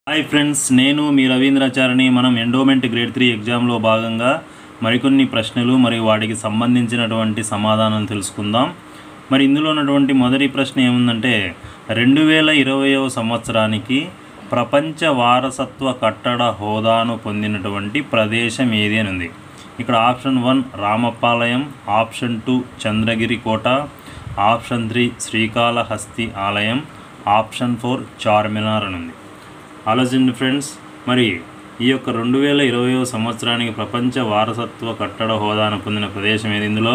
hi friends నేను మీ రవీంద్రాచారిని మనం endowment grade three ఎగ్జామ్లో భాగంగా మరికొన్ని ప్రశ్నలు మరియు వాటికి సంబంధించినటువంటి సమాధానాలు తెలుసుకుందాం మరి ఇందులో ఉన్నటువంటి మొదటి ప్రశ్న ఏముందంటే రెండు వేల ఇరవయవ సంవత్సరానికి ప్రపంచ వారసత్వ కట్టడ హోదాను పొందినటువంటి ప్రదేశం ఏది అని ఉంది ఇక్కడ option one Ramapalayam option two Chandragiri కోట ఆప్షన్ త్రీ శ్రీకాళహస్తి ఆలయం ఆప్షన్ ఫోర్ చార్మినార్ అని ఉంది ఆలోచించండి ఫ్రెండ్స్ మరి ఈ యొక్క రెండు వేల ఇరవయో సంవత్సరానికి ప్రపంచ వారసత్వ కట్టడ హోదాను పొందిన ప్రదేశం ఏది ఇందులో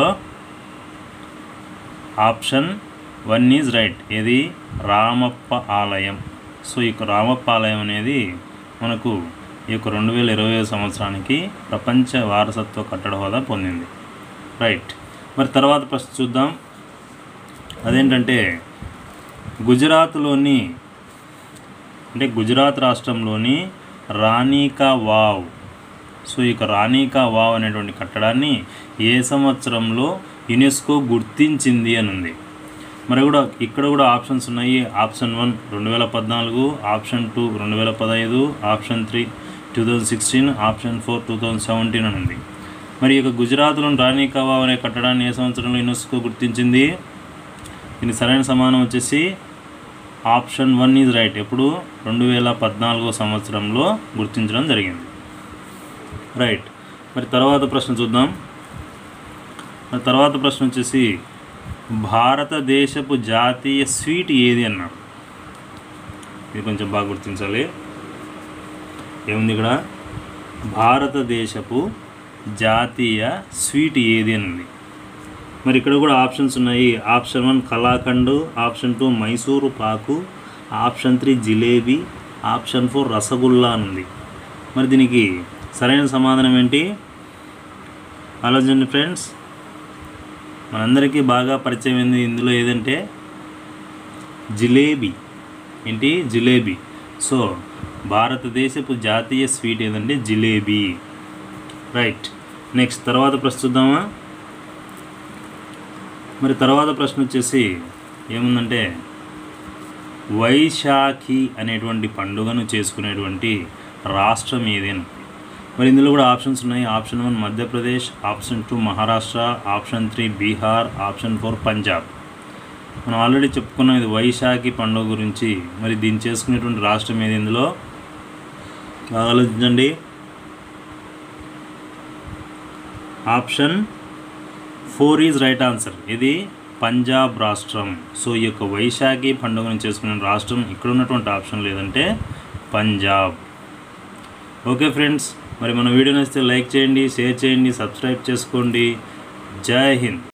ఆప్షన్ వన్ ఈజ్ రైట్ ఇది రామప్ప ఆలయం సో ఈ యొక్క రామప్ప ఆలయం అనేది మనకు ఈ యొక్క రెండు వేల ఇరవై సంవత్సరానికి ప్రపంచ వారసత్వ కట్టడ హోదా పొందింది రైట్ మరి తర్వాత ప్రశ్న చూద్దాం అదేంటంటే గుజరాత్లోని అంటే గుజరాత్ రాష్ట్రంలోని రాణీకా వావ్ సో ఇక రాణీకా వావ్ అనేటువంటి కట్టడాన్ని ఏ సంవత్సరంలో యునెస్కో గుర్తించింది అని ఉంది మరి కూడా ఇక్కడ కూడా ఆప్షన్స్ ఉన్నాయి ఆప్షన్ వన్ రెండు వేల పద్నాలుగు ఆప్షన్ టూ రెండు వేల పదహైదు option three two thousand sixteen option four two thousand seventeen అని ఉంది మరి ఇక గుజరాత్లోని రాణీకా వావ్ అనే కట్టడాన్ని ఏ సంవత్సరంలో యునెస్కో గుర్తించింది దీనికి సరైన సమానం వచ్చేసి ఆప్షన్ వన్ ఈజ్ రైట్ ఎప్పుడు రెండు వేల పద్నాలుగో సంవత్సరంలో గుర్తించడం జరిగింది రైట్ మరి తర్వాత ప్రశ్న చూద్దాం మరి తర్వాత ప్రశ్న వచ్చేసి భారతదేశపు జాతీయ స్వీట్ ఏది అన్నారు ఇది కొంచెం బాగా గుర్తించాలి ఏముంది ఇక్కడ భారతదేశపు జాతీయ స్వీట్ ఏది అని ఉంది మరి ఇక్కడ కూడా ఆప్షన్స్ ఉన్నాయి option one kalakand option two Mysore pak option three jalebi option four rasgulla అని ఉంది మరి దీనికి సరైన సమాధానం ఏంటి ఆలోచించండి ఫ్రెండ్స్ మనందరికీ బాగా పరిచయం ఏంది ఇందులో ఏదంటే జిలేబీ ఏంటి జిలేబీ సో భారతదేశపు జాతీయ స్వీట్ ఏదంటే జిలేబీ రైట్ నెక్స్ట్ తర్వాత ప్రస్తుతమా మరి తర్వాత ప్రశ్న వచ్చేసి ఏముందంటే వైశాఖి అనేటువంటి పండుగను చేసుకునేటువంటి రాష్ట్రం ఏదేను మరి ఇందులో కూడా ఆప్షన్స్ ఉన్నాయి option one Madhya Pradesh option two Maharashtra option three Bihar option four Punjab మనం ఆల్రెడీ చెప్పుకున్నాం ఇది వైశాఖి పండుగ గురించి మరి దీన్ని చేసుకునేటువంటి రాష్ట్రం ఏది ఇందులో బాగా ఆలోచించండి option four is right answer ఇది పంజాబ్ రాష్ట్రం సో ఈ యొక్క వైశాఖి పండుగను చేసుకునే రాష్ట్రం ఇక్కడ ఉన్నటువంటి ఆప్షన్ లేదంటే పంజాబ్ ఓకే ఫ్రెండ్స్ మరి మన వీడియో నచ్చితే లైక్ చేయండి షేర్ చేయండి సబ్స్క్రైబ్ చేసుకోండి జై హింద్